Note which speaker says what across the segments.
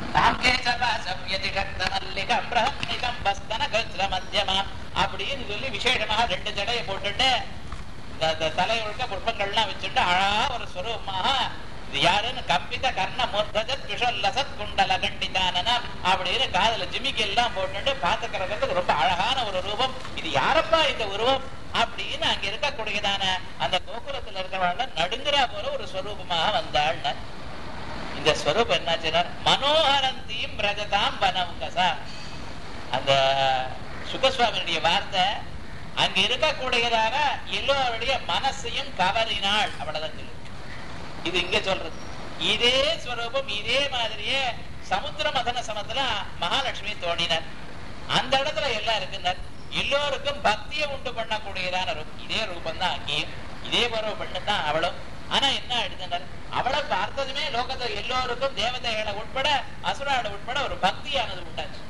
Speaker 1: மல்லிகம் பிரஹன்னிகம் பஸ்தன கஜ்ர மத்தியமா அப்படின்னு சொல்லி விசேஷமாக ரெண்டு ஜடையை போட்டுட்டு இந்த- இந்த தலையுழுக்க புஷ்பங்கள்லாம் வச்சுட்டு அழகா ஒரு ஸ்வரூபமாக இது யாருன்னு கம்பித கர்ண மூர்த்தஜத் விஷல்லசத் குண்டல கண்டிதானனா அப்படின்னு காதுல ஜிமிக்கி எல்லாம் போட்டுட்டு பாத்துக்கிறதுக்கு ரொம்ப அழகான ஒரு ரூபம் இது யாரப்பா இந்த உருவம் அப்படின்னு அங்க இருக்கக்கூடியதான அந்த கோகுலத்துல இருக்கிறவங்க நடுங்குறா போல ஒரு ஸ்வரூபமாக வந்தாள் இந்த ஸ்வரூபம் என்னாச்சுன்னா மனோகரந்தியும் ரஜதாம் வனவுகசா அந்த சுகசுவாமியுடைய வார்த்தை அங்க இருக்கக்கூடியதாக எல்லோருடைய மனசையும் கவரினாள் அவ்வளவுதான் சொல்லு இது இங்க சொல்றது இதே ஸ்வரூபம் இதே மாதிரியே சமுத்திர மதன சமத்துல மகாலட்சுமி தோணினார் அந்த இடத்துல எல்லாம் இருக்குன்னார் எல்லோருக்கும் பக்தியை உண்டு பண்ணக்கூடியதான ரூபம் இதே ரூபம் தான் அங்கேயும் இதே பருவ பெண்ணு தான் அவளும் ஆனா என்ன ஆயிடுதுன்னார் அவளை பார்த்ததுமே லோகத்துல எல்லோருக்கும் தேவதைகளை உட்பட அசுராட உட்பட ஒரு பக்தியானது உண்டாச்சு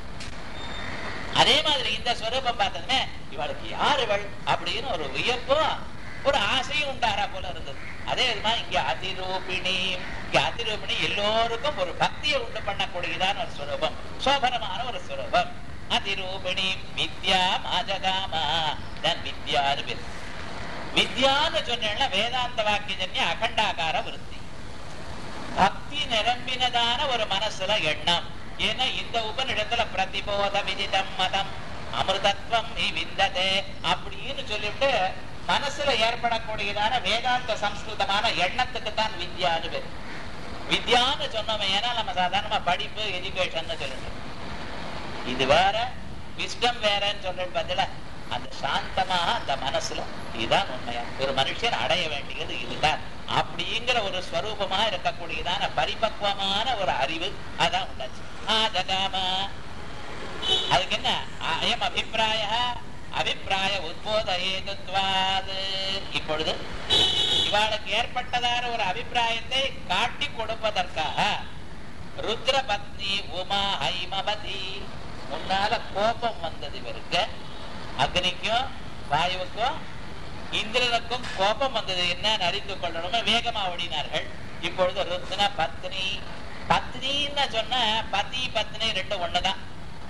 Speaker 1: அதே மாதிரி இந்த ஸ்வரூபம் பார்த்ததுமே இவளுக்கு யார் இவள் அப்படின்னு ஒரு வியப்பும் ஒரு ஆசையும் உண்டாரா போல இருந்தது அதே மாதிரி இங்க அதிரூபிணி இங்க அதிரூபிணி எல்லோருக்கும் ஒரு பக்தியை உண்டு பண்ணக்கூடியதான ஒரு ஸ்வரூபம் சோபனமான ஒரு ஸ்வரூபம் அதிரூபிணி வித்யா மாஜகாமா தான் வித்யான்னு பேர் வித்யான்னு சொன்னா வேதாந்த வாக்கியஜன்ய அகண்டாகார விருத்தி பக்தி நிரம்பினதான ஒரு மனசுல எண்ணம் ஏன்னா இந்த உபநிடத்துல பிரதிபோத விதிதம் மதம் அமிர்தத்வம் நீ விந்ததே அப்படின்னு சொல்லிட்டு மனசுல ஏற்படக்கூடியதான வேதாந்த சம்ஸ்கிருதமான எண்ணத்துக்கு தான் வித்யான்னு பேர் வித்யான்னு சொன்னோமே ஏன்னா நம்ம சாதாரணமா படிப்பு எஜுகேஷன் சொல்லிட்டு இது வேற விஸ்டம் வேறன்னு சொல்றது பதில அந்த சாந்தமாக அந்த மனசுல இதுதான் உண்மையா ஒரு மனுஷன் அடைய வேண்டியது இதுதான் அப்படிங்கிற ஒரு ஸ்வரூபமா இருக்கக்கூடியதான பரிபக்குவமான ஒரு அறிவு அதான் உண்டாச்சு ஆதகாம அதுக்கு என்ன அயம் அபிப்பிராய அபிப்பிராய உத்போத ஏதுத்வாது இப்பொழுது இவாளுக்கு ஏற்பட்டதான ஒரு அபிப்பிராயத்தை காட்டி கொடுப்பதற்காக ருத்ர பத்னி உமா ஹைமவதி முன்னால கோபம் வந்தது இவருக்கு அக்னிக்கும் வாயுவுக்கும் இந்திரனுக்கும் கோபம் வந்தது என்னன்னு அறிந்து கொள்ளணுமே வேகமா ஓடினார்கள் இப்பொழுது ருத்ன பத்னி பத்னின்னு சொன்ன பதி பத்னி ரெண்டு ஒண்ணுதான்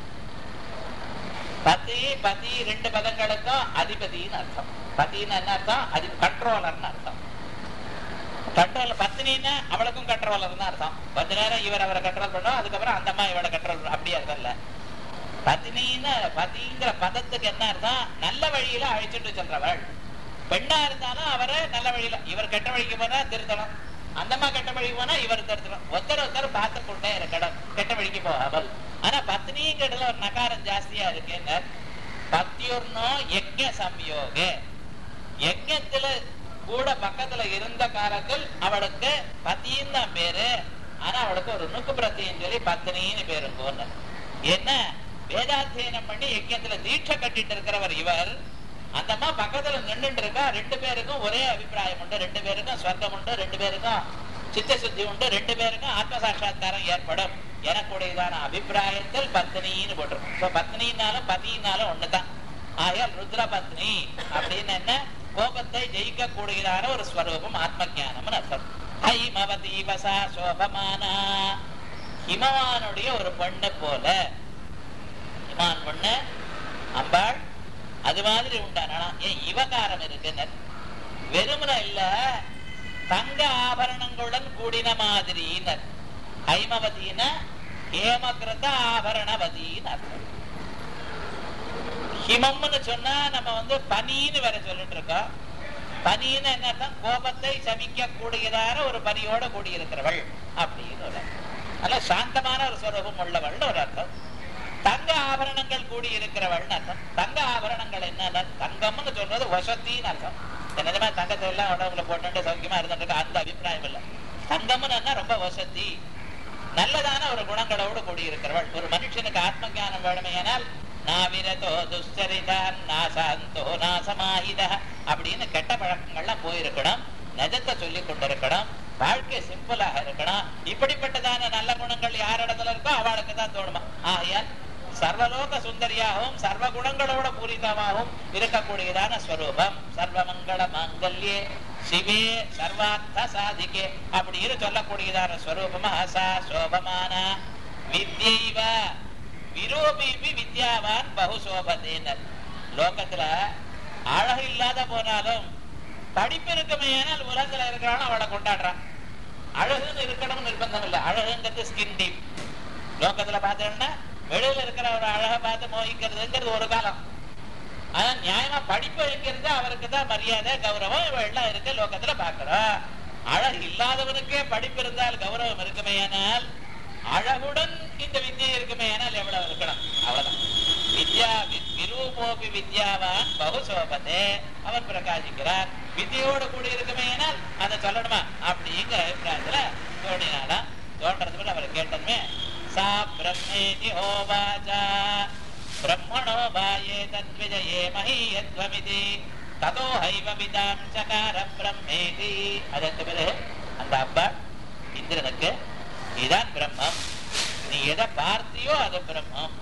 Speaker 1: பதி பதி ரெண்டு பதங்களுக்கும் அதிபதினு அர்த்தம் பதின்னு என்ன அர்த்தம் அது கண்ட்ரோலர்னு அர்த்தம் கண்ட்ரோல் பத்னின்னா அவளுக்கும் கண்ட்ரோலர் தான் அர்த்தம் கொஞ்ச நேரம் இவர் அவரை கண்ட்ரோல் பண்ணும் அதுக்கப்புறம் அந்த அம்மா இவளை கண்ட்ரோல் அப்படி அர்த்தம் இல்ல பத்னின்னு பதிங்கிற பதத்துக்கு என்ன அர்த்தம் நல்ல வழியில அழைச்சிட்டு சென்றவள் பெண்ணா இருந்தாலும் அவரை நல்ல வழியில இவர் கெட்ட வழிக்கு போனா திருத்தணும் அந்த அம்மா கெட்ட வழிக்கு போனா இவர் திருத்தணும் ஒருத்தர் ஒருத்தர் பார்த்து கொண்டே இருக்கணும் கெட்ட வழிக்கு போகாமல் ஆனா பத்னிங்கிறதுல ஒரு நகாரம் ஜாஸ்தியா இருக்கு என்ன பத்தியுர்னோ யஜ்ய சம்யோகே யஜ்யத்துல கூட பக்கத்துல இருந்த காலத்தில் அவளுக்கு பத்தின்னு தான் பேரு ஆனா அவளுக்கு ஒரு நுக்கு பிரத்தின்னு சொல்லி பத்தினின்னு பேரு போன என்ன வேதாத்தியனம் பண்ணி யஜ்யத்துல தீட்சை கட்டிட்டு இருக்கிறவர் இவர் அந்த அம்மா பக்கத்துல நின்றுட்டு இருக்கா ரெண்டு பேருக்கும் ஒரே அபிப்பிராயம் உண்டு ரெண்டு பேருக்கும் ஸ்வர்க்கம் உண்டு ரெண்டு பேருக்கும் சித்த சுத்தி உண்டு ரெண்டு பேருக்கும் ஆத்ம சாட்சா்காரம் ஏற்படும் எனக்குடையதான அபிப்பிராயத்தில் பத்னின்னு போட்டிருக்கும் இப்ப பத்னினாலும் பதினாலும் ஒண்ணுதான் ஆகையால் ருத்ர பத்னி அப்படின்னு என்ன கோபத்தை ஜெயிக்க கூடியதான ஒரு ஸ்வரூபம் ஆத்ம ஜானம்னு அர்த்தம் ஹைமவதி வசா சோபமானா ஹிமவானுடைய ஒரு பொண்ணு போல ஹிமான் பொண்ணு அம்பாள் அது மாதிரி உண்டானா ஏன் இவகாரம் இருக்குன்னு வெறுமன இல்ல தங்க ஆபரணங்களுடன் கூடின மாதிரினர் ஹைமவதின ஹேமகிருத ஆபரணவதின்னு அர்த்தம் ஹிமம்னு சொன்னா நம்ம வந்து பனின்னு வேற சொல்லிட்டு இருக்கோம் பனின்னு என்ன அர்த்தம் கோபத்தை சமிக்க கூடியதான ஒரு பனியோட கூடியிருக்கிறவள் அப்படின்னு ஒரு அர்த்தம் நல்ல சாந்தமான ஒரு ஸ்வரூபம் உள்ளவள்னு ஒரு அர்த்தம் தங்க ஆபரணங்கள் கூடி இருக்கிறவள்னு அர்த்தம் தங்க ஆபரணங்கள் என்ன தங்கம்னு சொல்றது வசத்தின்னு அர்த்தம் நிஜமா தங்கத்தை எல்லாம் உடம்புல போட்டு சௌக்கியமா இருந்துட்டு அந்த அபிப்பிராயம் இல்லை தங்கம்னு என்ன ரொம்ப வசதி நல்லதான ஒரு குணங்களோடு கூடியிருக்கிறவள் ஒரு மனுஷனுக்கு ஆத்ம ஞானம் வேணுமையானால் நாவிரதோ துஷ்சரிதான் நாசாந்தோ நாசமாயித அப்படின்னு கெட்ட பழக்கங்கள்லாம் போயிருக்கணும் நிஜத்தை சொல்லி கொண்டிருக்கணும் வாழ்க்கை சிம்பிளாக இருக்கணும் இப்படிப்பட்டதான நல்ல குணங்கள் யார் இடத்துல இருக்கோ அவளுக்கு தான் தோணுமா ஆகையால் சர்வலோக சுந்தரியாகவும் சர்வ குணங்களோட பூரிதமாகவும் இருக்கக்கூடியதான ஸ்வரூபம் சர்வமங்கள மாங்கல்யே சிவே சர்வார்த்த சாதிக்கே அப்படின்னு சொல்லக்கூடியதான ஸ்வரூபமா சா சோபமான வித்யைவ விரோபிபி வித்யாவான் பகுசோபதேனர் லோகத்துல அழகு இல்லாத போனாலும் படிப்பு இருக்குமேனால் உலகத்துல இருக்கிறான் அவளை கொண்டாடுறான் அழகுன்னு இருக்கணும் நிர்பந்தம் இல்லை அழகுங்கிறது ஸ்கின் டீப் லோகத்துல பார்த்தோம்னா வெளியில இருக்கிற ஒரு அழகை பார்த்து மோகிக்கிறதுங்கிறது ஒரு காலம் ஆனா நியாயமா படிப்பு வைக்கிறது அவருக்கு தான் மரியாதை கௌரவம் இவெல்லாம் இருக்கு லோகத்துல பாக்குறோம் அழகு இல்லாதவனுக்கே படிப்பு இருந்தால் கௌரவம் இருக்குமேயானால் அழகுடன் இந்த வித்யை இருக்குமேயானால் எவ்வளவு இருக்கணும் அவ்வளவுதான் வித்யா வி- விரூபோபி வித்யாவான் பகுசோபதே அவன் பிரகாசிக்கிறான் வித்யோடு கூடி இருக்குமேயானால் அதை சொல்லணுமா அப்படிங்கிற அபிப்பிராயத்துல தோணினாலாம் தோன்றதுக்குள்ள அவர் கேட்டதுமே சா பிரம்மேதி ஹோவாச்சா ब्रह्मणो वाये तद्विजये महीयध्वमिति ततो हैव विदां चकार பிரம்மேதி அதற்கு பிறகு அந்த அப்பா இந்திரனுக்கு இதான் பிரம்மம் நீ எதை பார்த்தியோ அது பிரம்மம்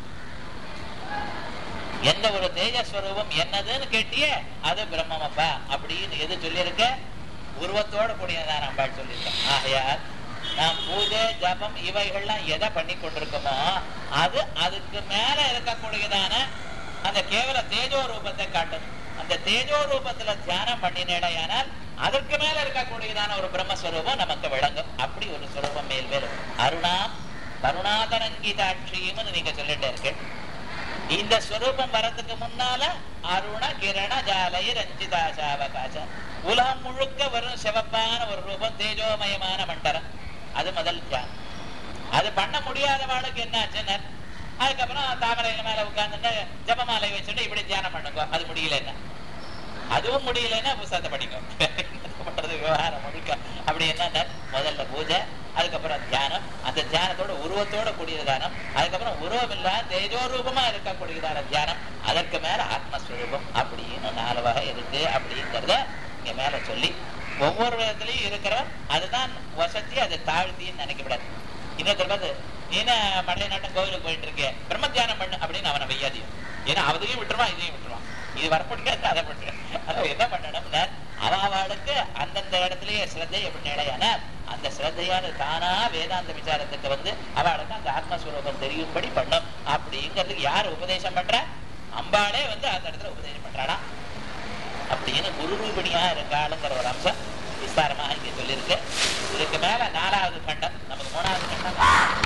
Speaker 1: எந்த ஒரு தேஜஸ்வரூபம் என்னதுன்னு கேட்டியே அது பிரம்மம் அப்பா அப்படின்னு எது சொல்லியிருக்க உருவத்தோட கூடியதான் அம்பாள் சொல்லியிருக்கேன் ஆகையால் நாம் பூஜை ஜபம் இவைகள்லாம் எதை பண்ணி கொண்டிருக்கோமோ அது அதுக்கு மேல இருக்கக்கூடியதான அந்த கேவல தேஜோ ரூபத்தை காட்டும் அந்த தேஜோ ரூபத்துல தியானம் பண்ணினேடையானால் அதற்கு மேல இருக்கக்கூடியதான ஒரு பிரம்மஸ்வரூபம் நமக்கு விளங்கும் அப்படி ஒரு ஸ்வரூபம் மேல் மேலும் அருணாம் கருணாதரங்கீதாட்சியம்னு நீங்க சொல்லிட்டே இருக்கு இந்த ஸ்வரூபம் வரதுக்கு முன்னால அருண கிரண ஜாலய ரஞ்சிதாசாவகாச உலகம் முழுக்க வரும் சிவப்பான ஒரு ரூபம் தேஜோமயமான மண்டலம் அது முதல் தியானம் அது பண்ண முடியாதவாளுக்கு என்ன ஆச்சுன்னா அதுக்கப்புறம் தாமரையில மேல உட்கார்ந்துட்டு ஜபமாலை வச்சுட்டு இப்படி தியானம் பண்ணுங்க அது முடியலன்னா அதுவும் முடியலன்னா புஸ்தகத்தை படிங்க என்ன பண்றது விவகாரம் முழுக்க அப்படி என்ன முதல்ல பூஜை அதுக்கப்புறம் தியானம் அந்த தியானத்தோட உருவத்தோட கூடிய தியானம் அதுக்கப்புறம் உருவம் இல்ல தேஜோ ரூபமா இருக்கக்கூடியதான தியானம் அதற்கு மேல ஆத்மஸ்வரூபம் அப்படின்னு நாலு வகை இருக்கு அப்படிங்கிறத இங்க மேல சொல்லி ஒவ்வொரு விதத்திலையும் இருக்கிற அதுதான் வசதி அதை தாழ்த்தின்னு நினைக்கப்படாது இன்னொருத்தர் பார்த்து நீ என்ன மடைய நாட்டம் கோவிலுக்கு போயிட்டு இருக்கே பிரம்ம தியானம் பண்ணு அப்படின்னு அவனை வையாதியும் ஏன்னா அவதையும் விட்டுருவான் இதையும் விட்டுருவான் இது வரப்படிக்காது அதை பண்ணு அதான் என்ன பண்ணணும்னா அவளுக்கு அந்தந்த இடத்துலயே சிரத்தை எப்படி நிலையான அந்த சிரத்தையான தானா வேதாந்த விசாரத்துக்கு வந்து அவளுக்கு அந்த ஆத்மஸ்வரூபம் தெரியும்படி பண்ணும் அப்படிங்கிறதுக்கு யார் உபதேசம் பண்றா அம்பாளே வந்து அந்த இடத்துல உபதேசம் பண்றானா அப்படின்னு குரு ரூபிணியா இருக்காளுங்கிற ஒரு அம்சம் விஸ்தாரமா இங்க சொல்லியிருக்கு இதுக்கு மேல நாலாவது கண்டம் நமக்கு மூணாவது கண்டம்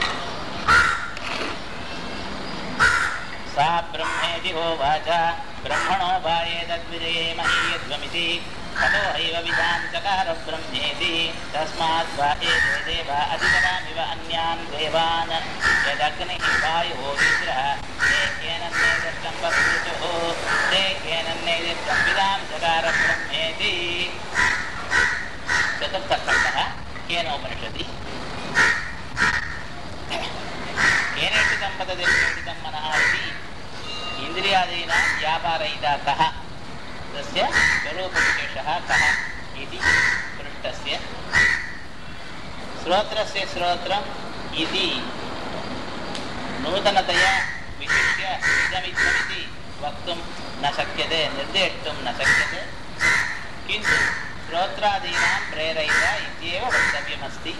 Speaker 1: सा ब्रह्मेति होवाच ब्रह्मणो वायेतद्विजये महीयध्वमिति ततो हैव विधां चकार ब्रह्मेति तस्मात् वा एते देवा अधिकरामिव अन्यान् देवान् यदग्निः वायुः रुद्रः ते केन दृष्टं वस्तुचुः ते केन नैदिष्टं विधां चकार ब्रह्मेति चतुर्थखण्डः केनोपनिषदि केनेषितं पतति प्रेषितं मनः इति इन्द्रियादीनां व्यापारयिता कः तस्य स्वरूपविशेषः कः इति पृष्टस्य श्रोत्रस्य श्रोत्रम् इति नूतनतया विशिष्य इदमित्थमिति वक्तुं न शक्यते निर्देष्टुं न शक्यते किन्तु श्रोत्रादीनां प्रेरयिता इत्येव वक्तव्यमस्ति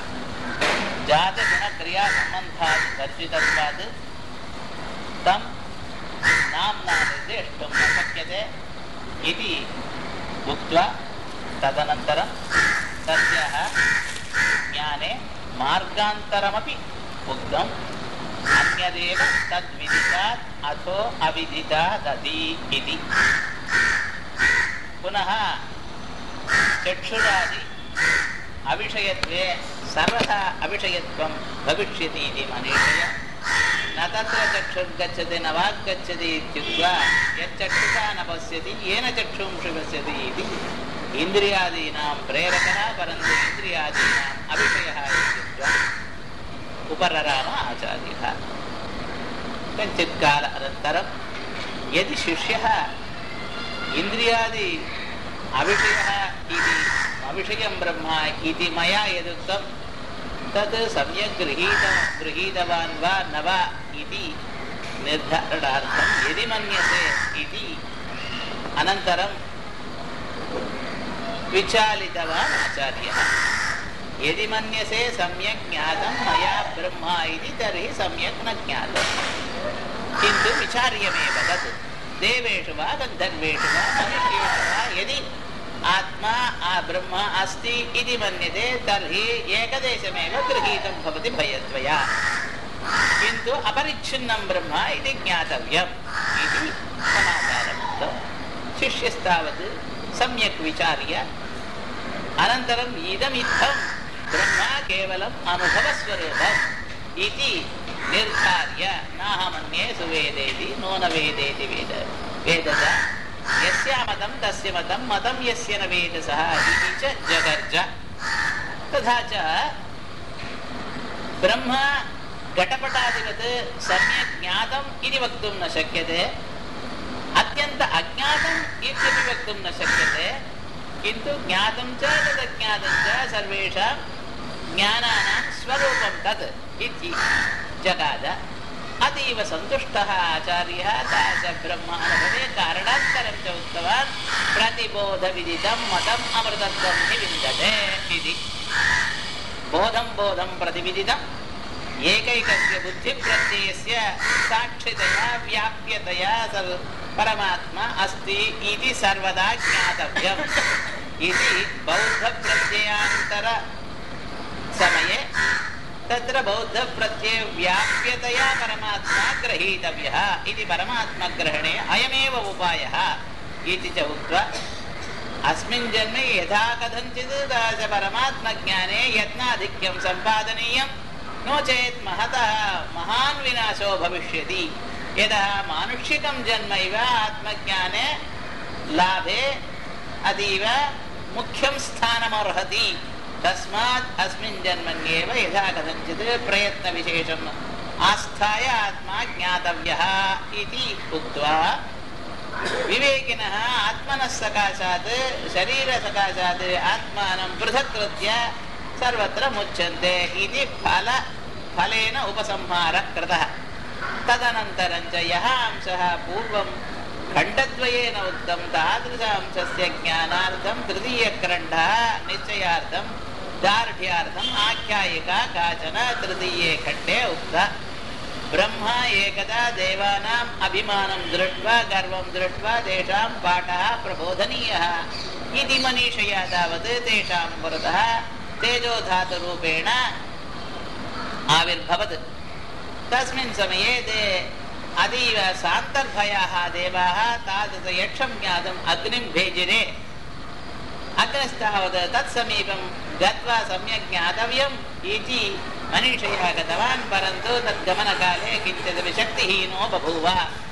Speaker 1: जातगुणक्रियासम्बन्धात् वर्जितत्वात् तं नाम्ना निर्देष्टुं न शक्यते इति उक्त्वा तदनन्तरं तस्याः ज्ञाने मार्गान्तरमपि उक्तम् अन्यदेव तद्विदितात् अथो अविदितादति इति पुनः चक्षुरादि अविषयत्वे सर्वथा अविषयत्वं भविष्यति इति मनीषया न तत्र चक्षुर्गच्छति न वाग्गच्छति इत्युक्त्वा यच्चक्षुषा न पश्यति येन चक्षुंषि पश्यति इति इन्द्रियादीनां प्रेरकः परन्तु इन्द्रियादीनाम् अविषयः इत्युक्त्वा उपरराम आचार्यः कञ्चित् काल अनन्तरं यदि शिष्यः इन्द्रियादि अविषयः इति अविषयं ब्रह्म इति मया यदुक्तं तत् सम्यक् गृहीत गृहीतवान् वा न वा इति निर्धारणार्थं यदि मन्यते इति अनन्तरं विचालितवान् आचार्यः यदि मन्यसे सम्यक् ज्ञातं मया ब्रह्मा इति तर्हि सम्यक् न ज्ञातम् किन्तु विचार्यमेव तत् देवेषु वा गन्धर्वेषु वा मनुष्येषु वा यदि आत्मा आ ब्रह्म अस्ति इति मन्यते तर्हि एकदेशमेव गृहीतं भवति भयद्वया किन्तु अपरिच्छिन्नं ब्रह्म इति ज्ञातव्यम् इति समाचारम् उक्तं शिष्यस्तावत् सम्यक् विचार्य अनन्तरम् इदमित्थं ब्रह्म केवलम् अनुभवस्वरूपम् इति निर्धार्य नाहमन्ये सुवेदेति नो न वेदेति वेद वेद च यस्य मतं तस्य मतं मतं यस्य न वेद सः इति च जगर्ज तथा च ब्रह्म घटपटादिवत् सम्यक् ज्ञातम् इति वक्तुं न शक्यते अत्यन्त अज्ञातम् इत्यपि वक्तुं न शक्यते किन्तु ज्ञातं च तदज्ञातं च सर्वेषां ज्ञानानां स्वरूपं तत् इति जगाद अतीव सन्तुष्टः आचार्यः दासब्रह्म अनुभवे कारणान्तरं च उक्तवान् प्रतिबोधविदितं मतम् अमृतत्वं हि विन्दते इति बोधं बोधं प्रतिविदितम् एकैकस्य बुद्धिप्रत्ययस्य साक्षितया व्याप्यतया सर्व परमात्मा अस्ति इति सर्वदा ज्ञातव्यम् इति बौद्धप्रत्ययान्तर समये तत्र बौद्धप्रत्ययव्याप्यतया परमात्मा ग्रहीतव्यः इति परमात्मग्रहणे अयमेव उपायः इति च उक्त्वा अस्मिन् जन्मे यथा कथञ्चित् तादृश परमात्मज्ञाने यत्नाधिक्यं सम्पादनीयं नो चेत् महतः महान् विनाशो भविष्यति यतः मानुष्यिकं जन्म इव आत्मज्ञाने लाभे अतीव मुख्यं स्थानमर्हति तस्मात् अस्मिन् जन्मन्येव यथा कथञ्चित् प्रयत्नविशेषम् आस्थाय आत्मा ज्ञातव्यः इति उक्त्वा विवेकिनः आत्मनः सकाशात् शरीरसकाशात् आत्मानं पृथक् कृत्य सर्वत्र मुच्यन्ते इति फल फलेन उपसंहारः कृतः तदनन्तरं च यः अंशः पूर्वं खण्डद्वयेन उक्तं तादृश अंशस्य ज्ञानार्थं तृतीयखण्डः निश्चयार्थं दार्ढ्यार्थम् आख्यायिका काचन तृतीये खण्डे उक्ता ब्रह्म एकदा देवानाम् अभिमानं दृष्ट्वा गर्वं दृष्ट्वा तेषां पाठः प्रबोधनीयः इति मनीषया तावत् तेषां पुरतः तेजोधातुरूपेण आविर्भवत् तस्मिन् समये ते अतीव सान्तर्भयाः देवाः तादृशयक्षं ज्ञातुम् अग्निं भेजिरे अग्रस्तावत् तत्समीपं गत्वा सम्यक् ज्ञातव्यम् इति मनीषया गतवान् परन्तु तद्गमनकाले किञ्चिदपि शक्तिहीनो बभूव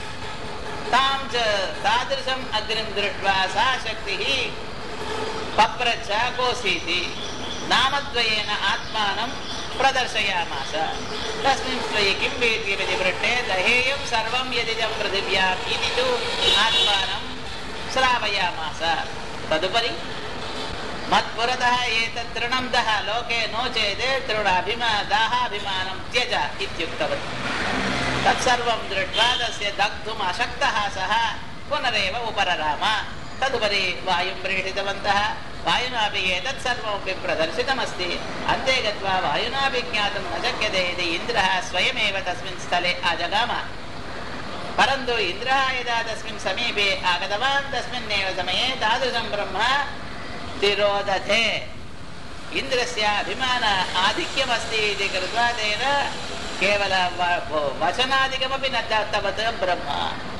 Speaker 1: तां च तादृशम् अग्निं दृष्ट्वा सा शक्तिः पप्रच्छ कोऽसीति नामद्वयेन आत्मानं प्रदर्शयामास तस्मिन् स्वये किं वेद्यमिति पृष्टे दहेयं सर्वं यदिदं पृथिव्याम् इति तु आत्मानं श्रावयामास तदुपरि मत्पुरतः एतत् तृणं दः लोके नो चेत् तृणाभिमा दाहाभिमानं त्यज इत्युक्तवती तत्सर्वं दृष्ट्वा तस्य दग्धुम् अशक्तः सः पुनरेव उपरराम तदुपरि वायुं प्रेषितवन्तः वायुनापि एतत् सर्वमपि प्रदर्शितमस्ति अन्ते गत्वा वायुनापि ज्ञातुं न शक्यते इति इन्द्रः स्वयमेव तस्मिन् स्थले अजगाम परन्तु इन्द्रः यदा तस्मिन् समीपे आगतवान् तस्मिन्नेव समये तादृशं ब्रह्म तिरोदथे इन्द्रस्य अभिमान आधिक्यमस्ति इति कृत्वा तेन केवल व- वचनादिकमपि न दत्तवत् ब्रह्म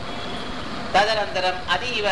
Speaker 1: तदनन्तरम् अतीव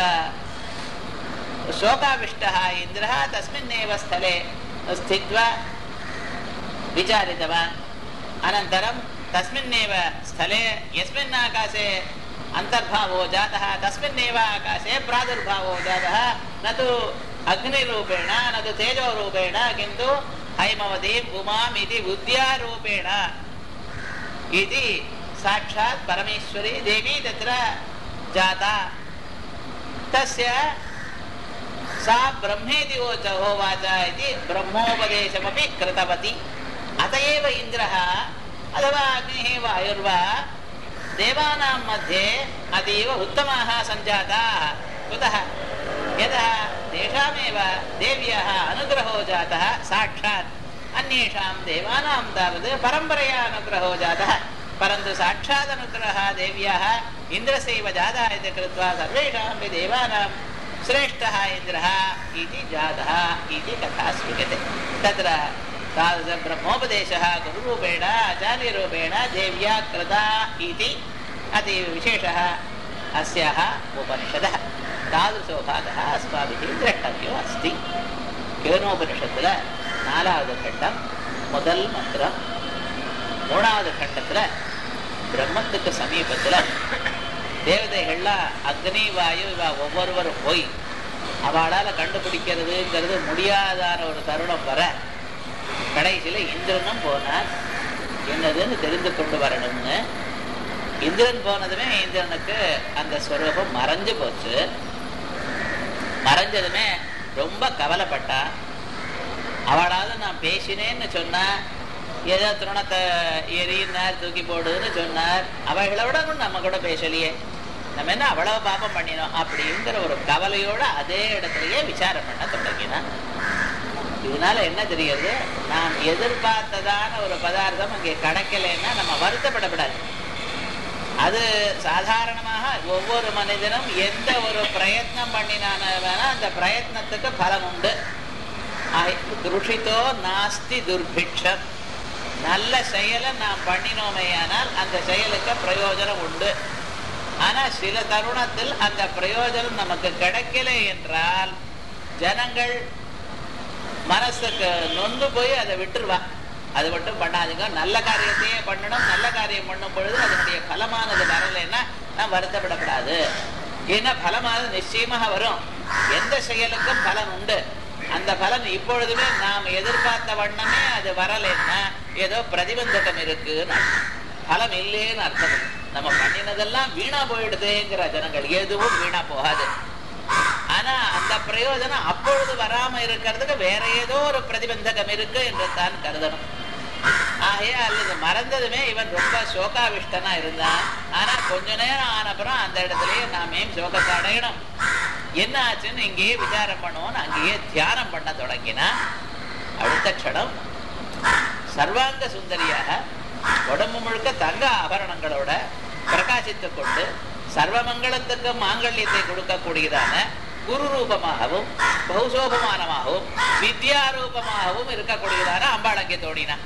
Speaker 1: शोकाविष्टः इन्द्रः तस्मिन्नेव स्थले स्थित्वा विचारितवान् अनन्तरं तस्मिन्नेव स्थले यस्मिन् आकाशे अन्तर्भावो जातः तस्मिन्नेव आकाशे प्रादुर्भावो जातः न तु अग्निरूपेण न तु तेजोरूपेण किन्तु हैमवतीम् उमाम् इति बुद्ध्यारूपेण इति साक्षात् परमेश्वरी देवी तत्र जाता तस्य सा ब्रह्मेति वोच होवाच इति ब्रह्मोपदेशमपि कृतवती अत एव इन्द्रः अथवा अग्निः वायुर्वा देवानां मध्ये अतीव उत्तमाः सञ्जाताः कुतः यतः तेषामेव देव्याः अनुग्रहो जातः साक्षात् अन्येषाम् देवानां तावत् परम्परया अनुग्रहो जातः परन्तु साक्षादनुग्रहः देव्याः इन्द्रस्यैव जातः इति कृत्वा सर्वेषामपि देवानां श्रेष्ठः इन्द्रः इति जातः इति कथा श्रूयते तत्र तादृशब्रह्मोपदेशः गुरुरूपेण आचार्यरूपेण देव्या कृता इति अतीव विशेषः अस्याः उपनिषदः तादृशो भागः अस्माभिः द्रष्टव्यो अस्ति கேனோபனிஷத்துல நாலாவது கண்டம் முதல் மந்திரம் மூணாவது கண்டத்துல பிரம்மத்துக்கு சமீபத்துல தேவதைகள்லாம் அக்னி வாயு இவ ஒவ்வொருவரும் போய் அவளால கண்டுபிடிக்கிறதுங்கிறது முடியாதான ஒரு தருணம் வர கடைசியில இந்திரனும் போனார் என்னதுன்னு தெரிந்து கொண்டு வரணும்னு இந்திரன் போனதுமே இந்திரனுக்கு அந்த ஸ்வரூபம் மறைஞ்சு போச்சு மறைஞ்சதுமே ரொம்ப கவலைப்பட்டா அவளாவது நான் பேசினேன்னு சொன்னா ஏதோ திருணத்தை எரியினார் தூக்கி போடுன்னு சொன்னார் அவளை விட கூட நம்ம கூட பேசலையே நம்ம என்ன அவ்வளவு பாப்பம் பண்ணினோம் அப்படிங்கிற ஒரு கவலையோட அதே இடத்துலயே விசாரம் பண்ண தொடங்கினான் இதனால என்ன தெரியுது நாம் எதிர்பார்த்ததான ஒரு பதார்த்தம் அங்கே கிடைக்கலைன்னா நம்ம வருத்தப்படக்கூடாது அது சாதாரணமாக ஒவ்வொரு மனிதனும் எந்த ஒரு பிரயத்னம் பண்ணினான வேணா அந்த பிரயத்னத்துக்கு பலம் உண்டு துருஷித்தோ நாஸ்தி துர்பிக்ஷம் நல்ல செயலை நாம் பண்ணினோமேயானால் அந்த செயலுக்கு பிரயோஜனம் உண்டு ஆனா சில தருணத்தில் அந்த பிரயோஜனம் நமக்கு கிடைக்கல என்றால் ஜனங்கள் மனசுக்கு நொந்து போய் அதை விட்டுருவா அது மட்டும் பண்ணாதீங்க நல்ல காரியத்தையே பண்ணணும் நல்ல காரியம் பண்ணும் பொழுது அதனுடைய பலமானது வரலைன்னா நான் வருத்தப்படக்கூடாது ஏன்னா பலமானது நிச்சயமாக வரும் எந்த செயலுக்கும் பலன் உண்டு அந்த பலன் இப்பொழுதுமே நாம் எதிர்பார்த்த வண்ணமே அது வரலைன்னா ஏதோ பிரதிபந்தகம் இருக்குன்னு பலம் இல்லைன்னு அர்த்தம் நம்ம பண்ணினதெல்லாம் வீணா போயிடுதுங்கிற ஜனங்கள் எதுவும் வீணா போகாது ஆனா அந்த பிரயோஜனம் அப்பொழுது வராம இருக்கிறதுக்கு வேற ஏதோ ஒரு பிரதிபந்தகம் இருக்கு என்று தான் கருதணும் ஆகையா அல்லது மறந்ததுமே இவன் ரொம்ப சோகாவிஷ்டனா இருந்தான் ஆனா கொஞ்ச நேரம் ஆனப்புறம் அந்த இடத்துலயே நாம் ஏன் சோகத்தை அடையணும் என்ன ஆச்சுன்னு இங்கேயே விசாரம் பண்ணுவோம்னு அங்கேயே தியானம் பண்ண தொடங்கினா அடுத்த க்ஷணம் சர்வாங்க சுந்தரியாக உடம்பு முழுக்க தங்க ஆபரணங்களோட பிரகாசித்துக் கொண்டு சர்வமங்கலத்துக்கு மாங்கல்யத்தை கொடுக்கக்கூடியதான குரு ரூபமாகவும் பௌசோபமானமாகவும் வித்யா ரூபமாகவும் இருக்கக்கூடியதான அம்பாள் அங்கே தோடினான்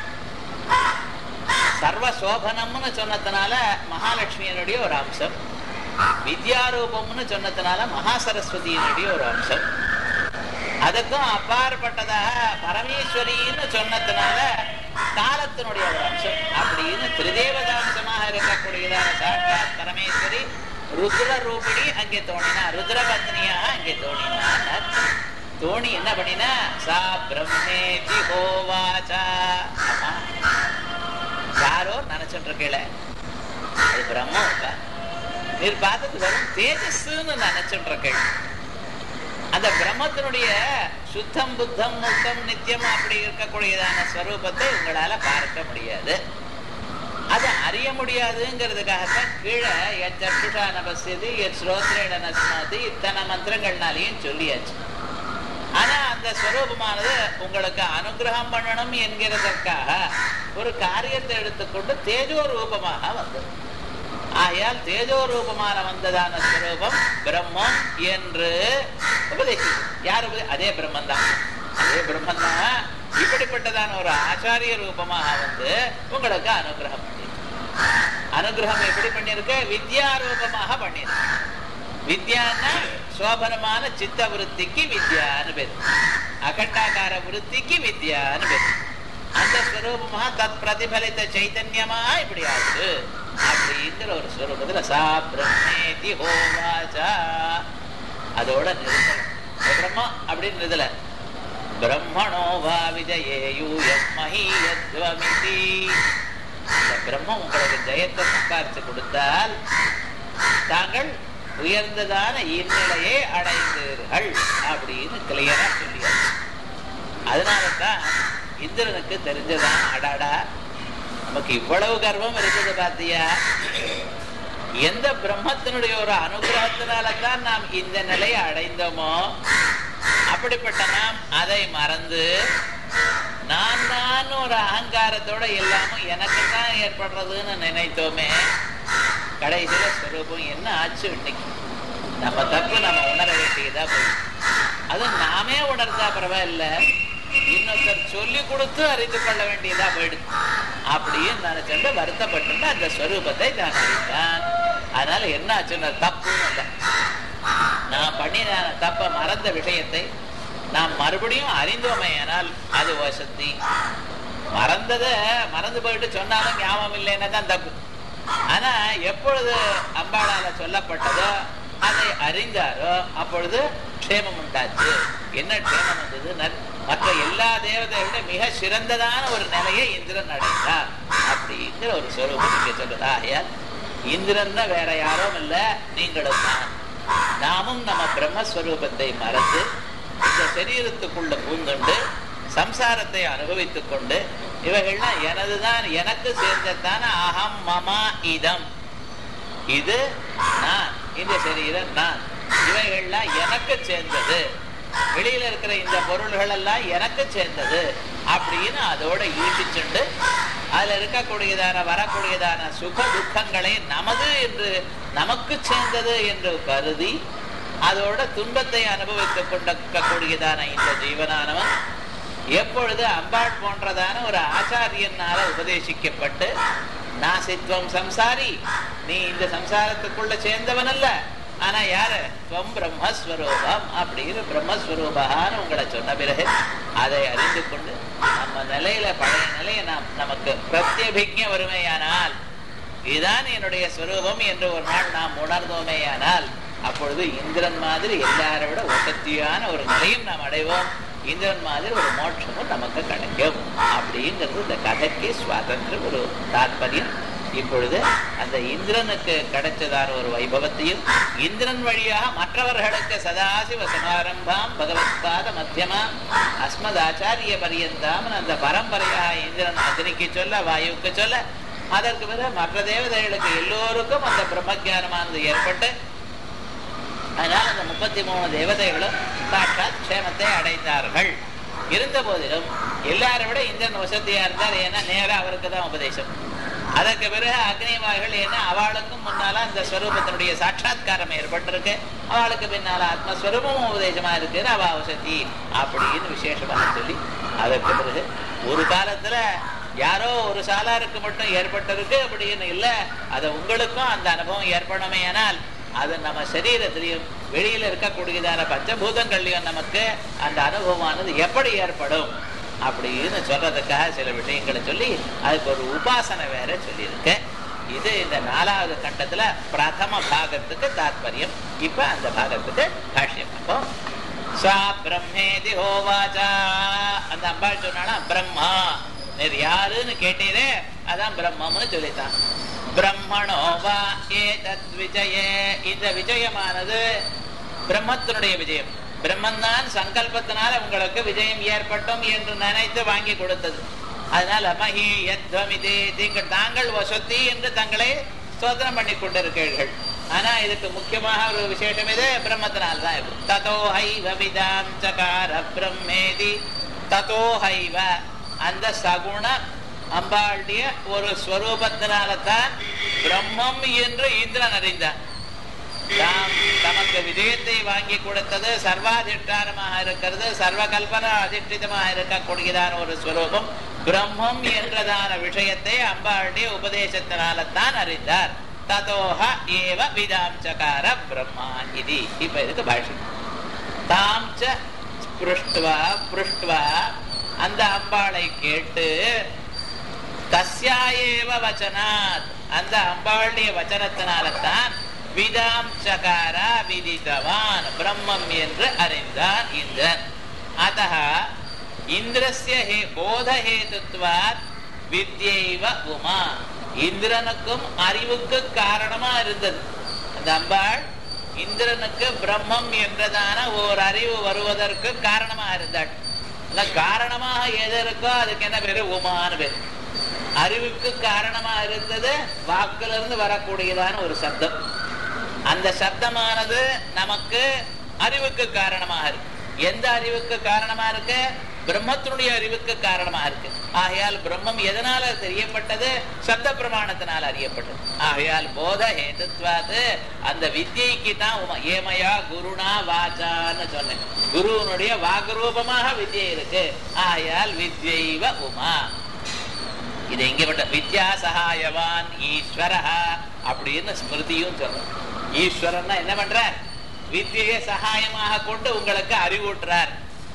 Speaker 1: சர்வ சோபனம்னு சொன்னதுனால மகாலட்சுமியினுடைய ஒரு அம்சம் வித்யாரூபம்னு சொன்னதுனால மகா சரஸ்வதியினுடைய ஒரு அம்சம் அதுக்கும் அப்பாற்பட்டதாக பரமேஸ்வரின்னு சொன்னதுனால காலத்தினுடைய ஒரு அம்சம் அப்படின்னு திரிதேவதாம்சமாக இருக்கக்கூடியதான சாட்சாத் பரமேஸ்வரி ருத்ர ரூபிணி அங்கே தோணினா ருத்ர பத்னியாக அங்கே தோணினார் தோணி என்ன பண்ணினா சா பிரம்மேதி ஹோவாச்சா ஆமா யாரோ நினைச்சுட்டு இருக்கல அது பிரம்மம் இருக்கா நீர் பார்த்தது வரும் தேஜஸ்ன்னு நினைச்சுட்டு இருக்கேன் அந்த பிரம்மத்தினுடைய சுத்தம் புத்தம் முக்தம் நித்தியம் அப்படி இருக்கக்கூடியதான ஸ்வரூபத்தை உங்களால பார்க்க முடியாது அது அறிய முடியாதுங்கிறதுக்காகத்தான் கீழே என் சட்டுஷா நபஸ்யது என் ஸ்ரோத்ரேட நஸ்மாதி இத்தனை மந்திரங்கள்னாலையும் சொல்லியாச்சு ஆனா அந்த ஸ்வரூபமானது உங்களுக்கு அனுகிரகம் பண்ணணும் என்கிறதற்காக ஒரு காரியத்தை எடுத்துக்கொண்டு தேஜோ ரூபமாக வந்தது ஆகையால் தேஜோ ரூபமான வந்ததான ஸ்வரூபம் பிரம்மம் என்று உபதேசி யார் உபதே அதே பிரம்மன் தான் அதே பிரம்மன் தான் இப்படிப்பட்டதான ஒரு ஆச்சாரிய ரூபமாக வந்து உங்களுக்கு அனுகிரகம் பண்ணி அனுகிரகம் எப்படி பண்ணிருக்கு வித்யா ரூபமாக பண்ணிருக்கு வித்யான்னா சோபனமான சித்த விருத்திக்கு வித்யான்னு பேர் அகண்டாகார விருத்திக்கு வித்யான்னு பேர் அந்த ஸ்வரூபமா தத் பிரதிபலித்த சைத்தன்யமா இப்படி ஆகுது அப்படிங்கிற ஒரு ஸ்வரூபத்துல சா பிரம்மேதி ஹோவாச்சா அதோட நிறுத்தணும் பிரம்மம் அப்படின்றதுல பிரம்மணோ வா விஜயேயூயம் மஹீயத்வமிதி இந்த பிரம்மம் உங்களுக்கு ஜெயத்தை சம்பாரிச்சு கொடுத்தால் தாங்கள் உயர்ந்ததான இந்நிலையை அடைந்தீர்கள் அப்படின்னு கிளியரா சொல்லியாச்சு அதனாலதான் இந்திரனுக்கு தெரிஞ்சதான் அடாடா நமக்கு இவ்வளவு கர்வம் இருக்குது பாத்தியா எந்த பிரம்மத்தினுடைய ஒரு அனுகிரகத்தினால தான் நாம் இந்த நிலையை அடைந்தோமோ அப்படிப்பட்ட நாம் அதை மறந்து நான் நான் ஒரு அகங்காரத்தோட எல்லாமும் எனக்கு தான் ஏற்படுறதுன்னு நினைத்தோமே கடைசியில ஸ்வரூபம் என்ன ஆச்சு இன்னைக்கு நம்ம தப்பு நம்ம உணர வேண்டியதா போய் அது நாமே உணர்ந்தா பரவாயில்ல இன்னொருத்தர் சொல்லி கொடுத்து அறிந்து கொள்ள வேண்டியதா போயிடுது அப்படின்னு நினைச்சுட்டு வருத்தப்பட்டு அந்த ஸ்வரூபத்தை தான் அறிந்தான் அதனால என்ன ஆச்சுன்னா தப்புன்னு இல்லை நான் பண்ணின தப்ப மறந்த விஷயத்தை நாம் மறுபடியும் அறிந்தோமேயானால் அது வசதி மறந்ததை மறந்து போயிட்டு சொன்னாலும் ஞாபகம் இல்லைன்னா தான் தப்பு ஆனா எப்பொழுது அம்பாளால சொல்லப்பட்டதோ அதை அறிந்தாரோ அப்பொழுது க்ஷேமம் உண்டாச்சு என்ன க்ஷேமம் வந்தது நற்- மற்ற எல்லா தேவதையை விட மிக சிறந்ததான ஒரு நிலையை இந்திரன் அடைந்தார் அப்படிங்கிற ஒரு சொரூபம் இங்க சொல்லுதா ஆகையால் இந்திரன் வேற யாரும் இல்ல நீங்களும் தான் நாமும் நம்ம பிரம்மஸ்வரூபத்தை மறந்து இந்த சரீரத்துக்குள்ள பூந்துண்டு சம்சாரத்தை அனுபவித்துக் கொண்டு இவைகள்லாம் எனதுதான் எனக்கு சேர்ந்ததான அகம் மமா இதம் இது நான் இந்த சரீரம் நான் இவைகள்லாம் எனக்கு சேர்ந்தது வெளியில இருக்கிற இந்த பொருள்கள் எல்லாம் எனக்கு சேர்ந்தது அப்படின்னு அதோட ஈட்டிச்சுண்டு அதுல இருக்கக்கூடியதான வரக்கூடியதான சுக துக்கங்களை நமது என்று நமக்கு சேர்ந்தது என்று கருதி அதோட துன்பத்தை அனுபவித்துக் கொண்டிருக்கக்கூடியதான இந்த ஜீவனானவன் எப்பொழுது அம்பாள் போன்றதான ஒரு ஆச்சாரியனால உபதேசிக்கப்பட்டு நாசித்வம் சம்சாரி நீ இந்த சம்சாரத்துக்குள்ள சேர்ந்தவன் அல்ல ஆனா யாரு துவம் பிரம்மஸ்வரூபம் அப்படின்னு பிரம்மஸ்வரூபான்னு உங்களை சொன்ன பிறகு அதை அறிந்து கொண்டு நம்ம நிலையில பழைய நிலையை நாம் நமக்கு பிரத்யபிக்ஞ வறுமையானால் இதுதான் என்னுடைய ஸ்வரூபம் என்று ஒரு நாள் நாம் உணர்ந்தோமேயானால் அப்பொழுது இந்திரன் மாதிரி எல்லாரை விட வசதியான ஒரு நிலையும் நாம் அடைவோம் இந்திரன் மாதிரி ஒரு மோட்சமும் நமக்கு கிடைக்கும் அப்படிங்கிறது இந்த கதைக்கு சுவாதந்திரம் ஒரு தாற்பயம் இப்பொழுது அந்த இந்திரனுக்கு கிடைச்சதான ஒரு வைபவத்தையும் இந்திரன் வழியாக மற்றவர்களுக்கு சதாசிவ சமாரம்பாம் பகவத்பாத மத்தியமா அஸ்மத் ஆச்சாரிய பரியந்தாம் அந்த பரம்பரையாக இந்திரன் அக்னிக்கு சொல்ல வாயுவுக்கு சொல்ல அதற்கு பிறகு மற்ற தேவதைகளுக்கு எல்லோருக்கும் அந்த பிரம்மஜானமானது ஏற்பட்டு அதனால அந்த முப்பத்தி மூணு தேவதைகளும் சாட்சாத் க்ஷேமத்தை அடைந்தார்கள் இருந்த போதிலும் எல்லாரை விட இந்திரன் வசதியா இருந்தார் ஏன்னா நேரா அவருக்கு தான் உபதேசம் அதற்கு பிறகு அக்னிமார்கள் ஏன்னா அவளுக்கும் முன்னால அந்த ஸ்வரூபத்தினுடைய சாட்சா்காரம் ஏற்பட்டிருக்கு அவளுக்கு பின்னால ஆத்மஸ்வரூபமும் உபதேசமா இருக்குன்னு அவ வசதி அப்படின்னு விசேஷமாக சொல்லி அதற்கு பிறகு ஒரு காலத்துல யாரோ ஒரு சாலாருக்கு மட்டும் ஏற்பட்டிருக்கு அப்படின்னு இல்ல அது உங்களுக்கும் அந்த அனுபவம் ஏற்படணுமே ஆனால் அது நம்ம சரீரத்திலையும் வெளியில இருக்கக்கூடியதான பஞ்சபூதங்கள்லயும் நமக்கு அந்த அனுபவமானது எப்படி ஏற்படும் அப்படின்னு சொல்றதுக்காக சில விஷயங்களை சொல்லி அதுக்கு ஒரு உபாசனை வேற சொல்லியிருக்கேன் இது இந்த நாலாவது கட்டத்துல பிரதம பாகத்துக்கு தாத்பரியம் இப்ப அந்த பாகத்துக்கு காஷ்யம் அப்போ சா பிரம்மேதி ஹோவாச்சா அந்த அம்பாள் சொன்னானா பிரம்மா நீர் யாருன்னு கேட்டீரே அதான் பிரம்மம்னு சொல்லித்தான் பிரம்மணோ வா ஏதத் விஜயே இந்த விஜயமானது பிரம்மத்தினுடைய விஜயம் பிரம்மன்தான் சங்கல்பத்தினால உங்களுக்கு விஜயம் ஏற்பட்டும் என்று நினைத்து வாங்கி கொடுத்தது அதனால மகி யத்வமிதே நீங்கள் தாங்கள் வசதி என்று தங்களை ஸ்தோத்திரம் பண்ணி கொண்டிருக்கிறீர்கள் ஆனா இதுக்கு முக்கியமாக ஒரு விசேஷம் இது பிரம்மத்தினால் தான் இருக்கு ததோ ஹைவ விதாம் சகார பிரம்மேதி ததோ ஹைவ அந்த சகுண அம்பாளுடைய ஒரு ஸ்வரூபத்தினால தான் பிரம்மம் என்று இந்திரன் அறிந்தான் தாம் தமக்கு விஜயத்தை வாங்கி கொடுத்தது சர்வாதிஷ்டானமாக இருக்கிறது சர்வ கல்பனா அதிஷ்டிதமாக இருக்கக்கூடியதான ஒரு ஸ்வரூபம் பிரம்மம் என்றதான விஷயத்தை அம்பாளுடைய உபதேசத்தினால தான் அறிந்தார் ததோஹ ஏவ விதாம் சகார பிரம்மா இது இப்ப இதுக்கு பாஷை தாம் ச ஸ்பிருஷ்டுவா புருஷ்டுவா அந்த அம்பாளை கேட்டு தஸ்யாயேவ வச்சனாத் அந்த அம்பாளுடைய வச்சனத்தினால தான் விதாம் சகாரா விதித்தவான் பிரம்மம் என்று அறிந்தான் இந்திரன் அத்த இந்திரஸ்ய ஹே போதஹேதுத்வாத் வித்யைவ உமா இந்திரனுக்கும் அறிவுக்கு காரணமா இருந்தது அந்த அம்பாள் இந்திரனுக்கு பிரம்மம் என்றதான ஓர் அறிவு வருவதற்கு காரணமா இருந்தாள் அந்த காரணமாக எது இருக்கோ அதுக்கு என்ன பேரு உமான்னு பேரு அறிவுக்கு காரணமா இருந்தது வாக்குல இருந்து வரக்கூடியதான ஒரு சப்தம் அந்த சப்தமானது நமக்கு அறிவுக்கு காரணமாக இருக்கு எந்த அறிவுக்கு காரணமா இருக்கு பிரம்மத்தினுடைய அறிவுக்கு காரணமா இருக்கு ஆகையால் பிரம்மம் எதனால தெரியப்பட்டது சப்த பிரமாணத்தினால் அறியப்பட்டது ஆகையால் போத ஹேதுத்வாது அந்த வித்யைக்கு தான் உமா ஏமயா குருணா வாச்சான்னு சொன்னேன் குருவனுடைய வாகரூபமாக வித்யை இருக்கு ஆகையால் வித்யைவ உமா இது எங்க பட்ட வித்யா சகாயவான் ஈஸ்வரஹா அப்படின்னு ஸ்மிருதியும் சொல்றோம் ஈஸ்வரன்னா என்ன பண்றார் வித்தியை சகாயமாக கொண்டு உங்களுக்கு அறிவூட்டுறார்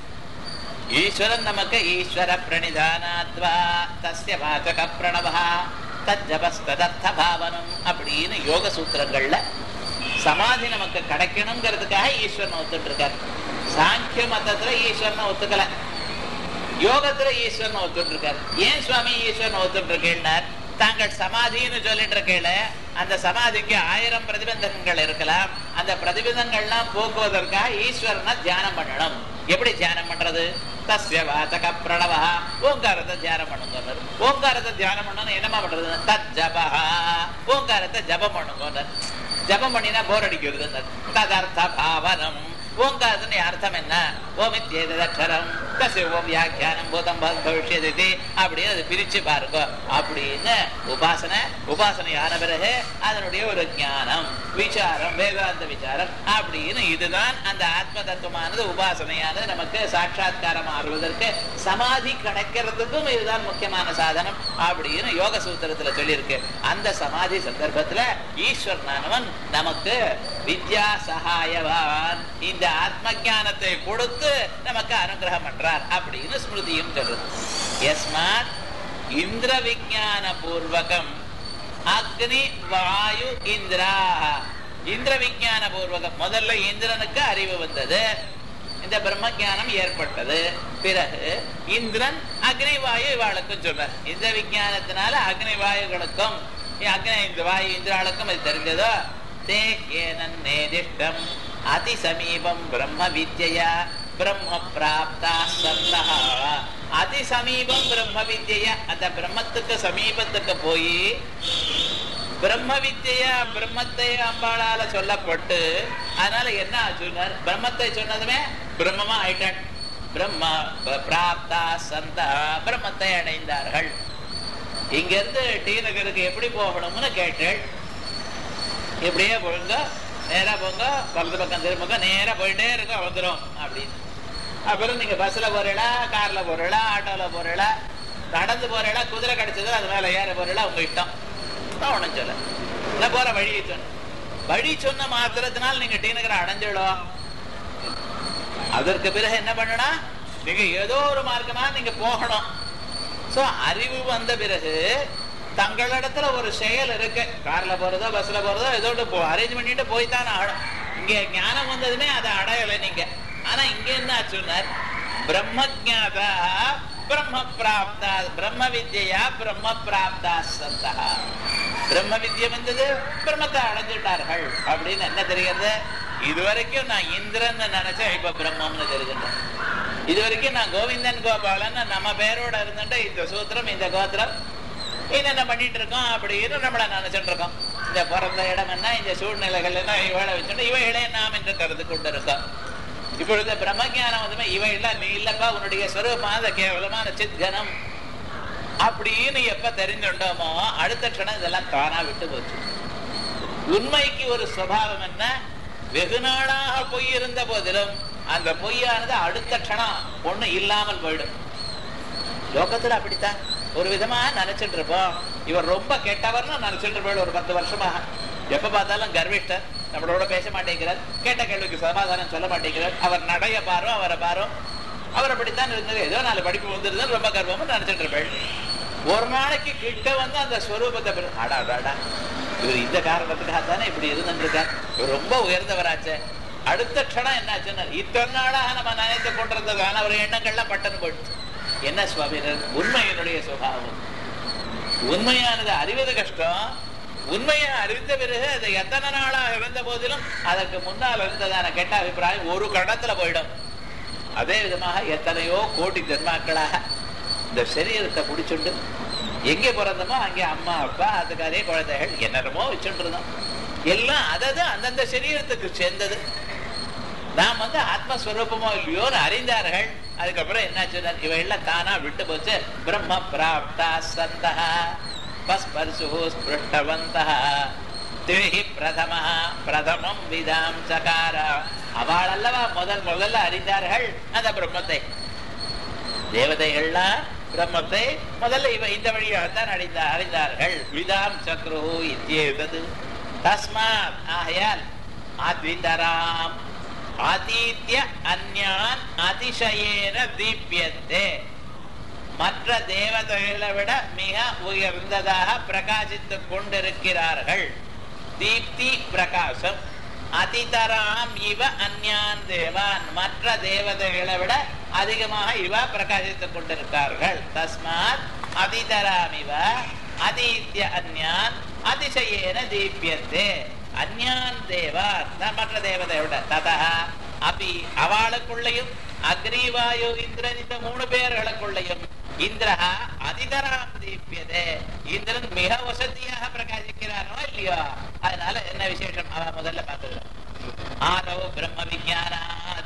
Speaker 1: ஈஸ்வரன் நமக்கு ஈஸ்வர பிரணிதானாத்வா தஸ்ய வாசக பிரணவா தஜபஸ்ததர்த்த பாவனம் அப்படின்னு யோக சூத்திரங்கள்ல சமாதி நமக்கு கிடைக்கணுங்கிறதுக்காக ஈஸ்வரன் ஒத்துட்டு இருக்கார் சாங்கிய மதத்துல ஈஸ்வரனை ஒத்துக்கல யோகத்துல ஈஸ்வரன் ஒத்துட்டு இருக்காரு ஏன் சுவாமி ஈஸ்வரன் ஒத்துட்டு இருக்கேன்னார் தாங்கள் சமாதின்னு சொல்லிட்டு இருக்கேல அந்த சமாதிக்கு ஆயிரம் பிரதிபந்தகங்கள் இருக்கலாம் அந்த பிரதிபந்தங்கள்லாம் போக்குவதற்காக ஈஸ்வரனை தியானம் பண்ணணும் எப்படி தியானம் பண்றது தஸ்ய வாசக பிரணவா ஓங்காரத்தை தியானம் பண்ணுங்க ஓங்காரத்தை தியானம் பண்ணணும் என்னமா பண்றது தத் ஜபா ஓங்காரத்தை ஜபம் பண்ணுங்க ஜபம் பண்ணினா போர் அடிக்கிறது ததர்த்த பாவனம் ஓங்காரத்தின் அர்த்தம் என்ன ஓமித்யேதக்ஷரம் தஸ்ய ஓம் வியாக்கியானம் பூதம் பவிஷ்யதி அப்படின்னு அது பிரிச்சு பாருங்க அப்படின்னு உபாசனை உபாசனை ஆன பிறகு அதனுடைய ஒரு ஞானம் விசாரம் வேதாந்த விசாரம் அப்படின்னு இதுதான் அந்த ஆத்ம தத்துவமானது உபாசனையானது நமக்கு சாட்சா்காரம் ஆறுவதற்கு சமாதி கிடைக்கிறதுக்கும் இதுதான் முக்கியமான சாதனம் அப்படின்னு யோக சூத்திரத்துல சொல்லியிருக்கு அந்த சமாதி சந்தர்ப்பத்துல ஈஸ்வரனானவன் நமக்கு வித்யா சகாயவான் இந்த ஆத்ம ஞானத்தை கொடுத்து நமக்கு அனுகிரகம் பண்றார் அப்படின்னு ஸ்மிருதியும் சொல்றது எஸ்மாத் இந்திர விஜான பூர்வகம் அக்னி வாயு இந்திரா இந்திர விஜான பூர்வகம் முதல்ல இந்திரனுக்கு அறிவு வந்தது இந்த பிரம்ம ஞானம் ஏற்பட்டது பிறகு இந்திரன் அக்னி வாயு இவாளுக்கும் சொன்னார் இந்த விஞ்ஞானத்தினால அக்னி வாயுகளுக்கும் அக்னி இந்த வாயு இந்திராளுக்கும் அது தெரிஞ்சதோ தே ஏனன் நேதிஷ்டம் அதி சமீபம் பிரம்ம வித்யா பிரம்ம பிராப்தா சந்தா அதி சமீபம் பிரம்ம வித்யா அந்த பிரம்மத்துக்கு சமீபத்துக்கு போய் பிரம்ம வித்யா பிரம்மத்தை அம்பாளால சொல்லப்பட்டு அதனால என்ன ஆச்சுன்னார் பிரம்மத்தை சொன்னதுமே பிரம்மமா ஆயிட்டான் பிரம்ம பிராப்தா சந்தா பிரம்மத்தை அடைந்தார்கள் இங்க இருந்து டி நகருக்கு எப்படி போகணும்னு கேட்டேள் இப்படியே போங்க நேரா போங்க வலது பக்கம் திரும்புங்க நேரா போயிட்டே இருக்க வந்துடும் அப்படின்னு அப்புறம் நீங்க பஸ்ல போறீங்களா கார்ல போறீங்களா ஆட்டோல போறீங்களா நடந்து போறீங்களா குதிரை கிடைச்சது அது மேல ஏற போறீங்களா உங்க இஷ்டம் ஒண்ணும் சொல்ல நான் போற வழியை சொன்ன வழி சொன்ன மாத்திரத்தினால் நீங்க டி நகரை அடைஞ்சிடும் அதற்கு பிறகு என்ன பண்ணணும் நீங்க ஏதோ ஒரு மார்க்கமா நீங்க போகணும் சோ அறிவு வந்த பிறகு தங்களிடத்துல ஒரு செயல் இருக்கு கார்ல போறதோ பஸ்ல போறதோ ஏதோ அரேஞ்ச் பண்ணிட்டு போய் தான் ஆகணும் இங்க ஞானம் வந்ததுமே அதை அடையலை நீங்க ஆனா இங்க என்ன சொன்னார் பிரம்ம ஜாதா பிரம்ம பிராப்தா பிரம்ம வித்யா பிரம்ம பிராப்தா சந்தா பிரம்ம வித்யை வந்தது பிரம்மத்தை அடைஞ்சிட்டார்கள் அப்படின்னு என்ன தெரிகிறது இதுவரைக்கும் நான் இந்திரன் நினைச்சேன் இப்ப பிரம்மம்னு தெரிஞ்சுட்டேன் இது வரைக்கும் நான் கோவிந்தன் கோபாலன் நம்ம பேரோட இருந்துட்டு இந்த சூத்திரம் இந்த கோத்திரம் என்னென்ன பண்ணிட்டு இருக்கோம் அப்படின்னு நம்மள நினைச்சிட்டு இருக்கோம் இந்த பிறந்த இடம் என்ன இந்த சூழ்நிலைகள் என்ன இவளை வச்சுட்டு இவைகளே நாம் என்று கருது கொண்டு இருக்கோம் இப்பொழுது பிரம்மஜானம் வந்துமே இவ இல்ல நீ இல்லப்பா உன்னுடைய ஸ்வரூபமான கேவலமான சித்கனம் அப்படின்னு எப்ப தெரிஞ்சுட்டோமோ அடுத்த க்ஷணம் இதெல்லாம் தானா விட்டு போச்சு உண்மைக்கு ஒரு சுவாவம் என்ன வெகு நாளாக பொய் இருந்த போதிலும் அந்த பொய்யானது அடுத்த க்ஷணம் ஒண்ணு இல்லாமல் போயிடும் லோகத்துல அப்படித்தான் ஒரு விதமா நினைச்சிட்டு இருப்போம் இவர் ரொம்ப கெட்டவர்னு நினைச்சிட்டு இருப்போம் ஒரு பத்து வருஷமாக எப்ப பார்த்தாலும் கர்விஷ்டர் நம்மளோட பேச மாட்டேங்கிறார் கேட்ட கேள்விக்கு சமாதானம் சொல்ல மாட்டேங்கிறார் அவர் நடைய பாரும் அவரை பாரும் அவர் அப்படித்தான் இருந்தது ஏதோ நாலு படிப்பு வந்துருது ரொம்ப கர்வம்னு நினைச்சிட்டு இருப்பேன் ஒரு நாளைக்கு கிட்ட வந்து அந்த ஸ்வரூபத்தை அடா அடாடா இவர் இந்த காரணத்துக்காக தானே இப்படி இருந்துருக்கார் இவர் ரொம்ப உயர்ந்தவராச்சே அடுத்த க்ஷணம் என்னாச்சுன்னா இத்தனை நாளாக நம்ம நினைத்து கொண்டிருந்ததான ஒரு எண்ணங்கள்லாம் பட்டன் போயிடுச்சு என்ன சுவாமி உண்மையினுடைய சுபாவம் உண்மையானது அறிவது கஷ்டம் உண்மையை அறிந்த பிறகு அது எத்தனை நாளாக இருந்த போதிலும் அதற்கு முன்னால் இருந்ததான கெட்ட அபிப்பிராயம் ஒரு கடத்துல போயிடும் அதே விதமாக எத்தனையோ கோடி ஜென்மாக்களாக இந்த சரீரத்தை பிடிச்சுண்டு எங்கே பிறந்தமோ அங்கே அம்மா அப்பா அதுக்காரே குழந்தைகள் என்னென்னமோ வச்சுட்டு இருந்தோம் எல்லாம் அதது அந்தந்த சரீரத்துக்கு சேர்ந்தது நாம் வந்து ஆத்மஸ்வரூபமோ இல்லையோன்னு அறிந்தார்கள் அதுக்கப்புறம் என்னாச்சு இவ எல்லாம் தானா விட்டு போச்சு பிரம்ம பிராப்தா சந்தா பஸ்பர்சு ஸ்பிருஷ்டவந்தா திரிஹி பிரதம பிரதமம் விதாம் சகார அவள் அல்லவா முதல் முதல்ல அறிந்தார்கள் அந்த பிரம்மத்தை தேவதைகள்லாம் பிரம்மத்தை முதல்ல இவ இந்த வழியாகத்தான் அறிந்த அறிந்தார்கள் விதாம் சக்ரு இத்தியேவது தஸ்மாத் ஆகையால் அத்விதராம் ஆதித்ய அந்யான் அதிசயேன தீபியத்தே மற்ற தேவதைகளை விட மிக உயர்ந்ததாக பிரகாசித்துக் கொண்டிருக்கிறார்கள் தீப்தி பிரகாசம் அதிதராம் இவ அந்யான் தேவான் மற்ற தேவதைகளை விட அதிகமாக இவ பிரகாசித்துக் கொண்டிருக்கார்கள் தஸ்மாத் அதிதராம் இவ அதீத்ய அந்யான் அதிசயேன தீபியத்தே அந்யான் தேவான் மற்ற தேவதையோட ததா அப்படி அவளுக்குள்ளேயும் அக்னிவாயு இந்திரன் இந்த மூணு பேர்களுக்குள்ளேயும் இந்திரஹா அதிதராம் தீபியதே இந்திரன் மிக வசதியாக பிரகாசிக்கிறானோ இல்லையோ அதனால என்ன விசேஷம் அவன் முதல்ல பார்த்தது ஆரோ பிரம்ம விஜயானா